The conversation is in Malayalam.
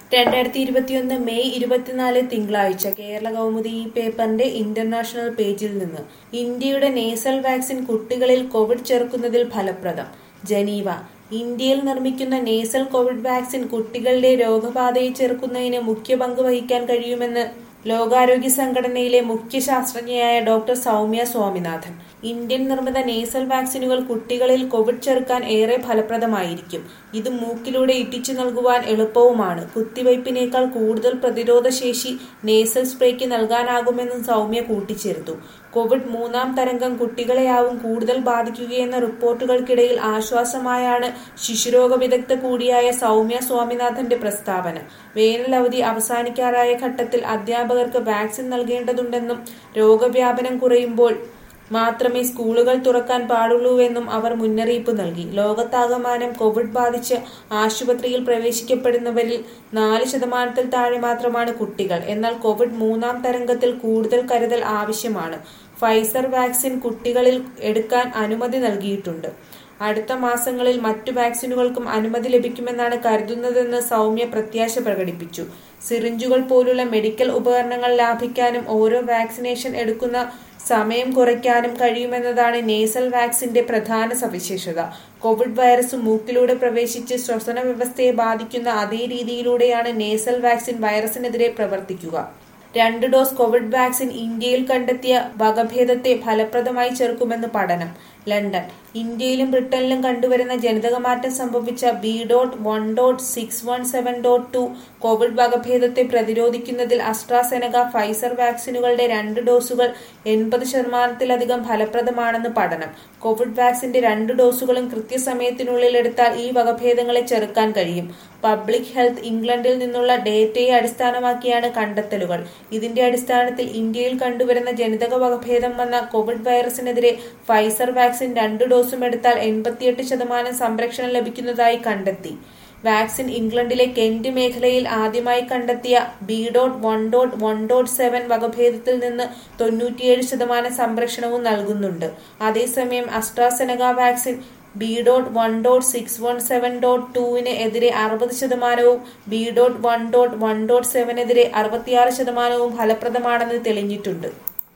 രണ്ടായിരത്തി ഇരുപത്തിയൊന്ന് മെയ് ഇരുപത്തിനാല് തിങ്കളാഴ്ച കേരള കൗമുദി ഈ പേപ്പറിന്റെ ഇന്റർനാഷണൽ പേജിൽ നിന്ന് ഇന്ത്യയുടെ നേസൽ വാക്സിൻ കുട്ടികളിൽ കോവിഡ് ചെറുക്കുന്നതിൽ ഫലപ്രദം ജനീവ ഇന്ത്യയിൽ നിർമ്മിക്കുന്ന നേസൽ കോവിഡ് വാക്സിൻ കുട്ടികളുടെ രോഗബാധയെ ചെറുക്കുന്നതിന് മുഖ്യ പങ്ക് വഹിക്കാൻ കഴിയുമെന്ന് ലോകാരോഗ്യ സംഘടനയിലെ മുഖ്യ ശാസ്ത്രജ്ഞയായ ഡോക്ടർ സൗമ്യ സ്വാമിനാഥൻ ഇന്ത്യൻ നിർമ്മിത നേസൽ വാക്സിനുകൾ കുട്ടികളിൽ കോവിഡ് ചെറുക്കാൻ ഏറെ ഫലപ്രദമായിരിക്കും ഇത് മൂക്കിലൂടെ ഇറ്റിച്ചു നൽകുവാൻ എളുപ്പവുമാണ് കുത്തിവയ്പ്പിനേക്കാൾ കൂടുതൽ പ്രതിരോധ ശേഷി നേസൽ സ്പ്രേക്ക് നൽകാനാകുമെന്നും സൗമ്യ കൂട്ടിച്ചേർത്തു കോവിഡ് മൂന്നാം തരംഗം കുട്ടികളെയാവും കൂടുതൽ ബാധിക്കുകയെന്ന റിപ്പോർട്ടുകൾക്കിടയിൽ ആശ്വാസമായാണ് ശിശുരോഗ വിദഗ്ധ കൂടിയായ സൗമ്യ സ്വാമിനാഥന്റെ പ്രസ്താവന വേനൽ അവധി അവസാനിക്കാറായ ഘട്ടത്തിൽ അധ്യാപകർക്ക് വാക്സിൻ നൽകേണ്ടതുണ്ടെന്നും രോഗവ്യാപനം കുറയുമ്പോൾ മാത്രമേ സ്കൂളുകൾ തുറക്കാൻ പാടുള്ളൂവെന്നും അവർ മുന്നറിയിപ്പ് നൽകി ലോകത്താകമാനം കോവിഡ് ബാധിച്ച് ആശുപത്രിയിൽ പ്രവേശിക്കപ്പെടുന്നവരിൽ നാല് ശതമാനത്തിൽ താഴെ മാത്രമാണ് കുട്ടികൾ എന്നാൽ കോവിഡ് മൂന്നാം തരംഗത്തിൽ കൂടുതൽ കരുതൽ ആവശ്യമാണ് ഫൈസർ വാക്സിൻ കുട്ടികളിൽ എടുക്കാൻ അനുമതി നൽകിയിട്ടുണ്ട് അടുത്ത മാസങ്ങളിൽ മറ്റു വാക്സിനുകൾക്കും അനുമതി ലഭിക്കുമെന്നാണ് കരുതുന്നതെന്ന് സൗമ്യ പ്രത്യാശ പ്രകടിപ്പിച്ചു സിറിഞ്ചുകൾ പോലുള്ള മെഡിക്കൽ ഉപകരണങ്ങൾ ലാഭിക്കാനും ഓരോ വാക്സിനേഷൻ എടുക്കുന്ന സമയം കുറയ്ക്കാനും കഴിയുമെന്നതാണ് നേസൽ വാക്സിന്റെ പ്രധാന സവിശേഷത കോവിഡ് വൈറസ് മൂക്കിലൂടെ പ്രവേശിച്ച് ശ്വസന വ്യവസ്ഥയെ ബാധിക്കുന്ന അതേ രീതിയിലൂടെയാണ് നേസൽ വാക്സിൻ വൈറസിനെതിരെ പ്രവർത്തിക്കുക രണ്ട് ഡോസ് കോവിഡ് വാക്സിൻ ഇന്ത്യയിൽ കണ്ടെത്തിയ വകഭേദത്തെ ഫലപ്രദമായി ചെറുക്കുമെന്ന് പഠനം ലണ്ടൻ ഇന്ത്യയിലും ബ്രിട്ടനിലും കണ്ടുവരുന്ന ജനിതകമാറ്റം സംഭവിച്ച B dot one dot six one seven dot two Covid വകഭേദത്തെ പ്രതിരോധിക്കുന്നതിൽ അസ്ട്രാസെനക ഫൈസർ വാക്സിനുകളുടെ രണ്ട് ഡോസുകൾ എൺപത് ശതമാനത്തിലധികം ഫലപ്രദമാണെന്ന് പഠനം കോവിഡ് വാക്സിന്റെ രണ്ട് ഡോസുകളും കൃത്യസമയത്തിനുള്ളിൽ എടുത്താൽ ഈ വകഭേദങ്ങളെ ചെറുക്കാൻ കഴിയും പബ്ലിക് ഹെൽത്ത് ഇംഗ്ലണ്ടിൽ നിന്നുള്ള ഡേറ്റയെ അടിസ്ഥാനമാക്കിയാണ് കണ്ടെത്തലുകൾ ഇതിന്റെ അടിസ്ഥാനത്തിൽ ഇന്ത്യയിൽ കണ്ടുവരുന്ന ജനിതക വകഭേദം വന്ന കോവിഡ് വൈറസിനെതിരെ ഫൈസർ വാക്സിൻ രണ്ട് ഡോസും എടുത്താൽ എൺപത്തിയെട്ട് ശതമാനം സംരക്ഷണം ലഭിക്കുന്നതായി കണ്ടെത്തി വാക്സിൻ ഇംഗ്ലണ്ടിലെ കെന്റ് മേഖലയിൽ ആദ്യമായി കണ്ടെത്തിയ B dot one dot one dot seven വകഭേദത്തിൽ നിന്ന് തൊണ്ണൂറ്റിയേഴ് ശതമാനം സംരക്ഷണവും നൽകുന്നുണ്ട് അതേസമയം AstraZeneca vaccine B dot one dot six one seven dot ടുവിന് എതിരെ അറുപത് ശതമാനവും B dot one dot one dot സെവനെതിരെ അറുപത്തിയാറ് ശതമാനവും ഫലപ്രദമാണെന്ന് തെളിഞ്ഞിട്ടുണ്ട്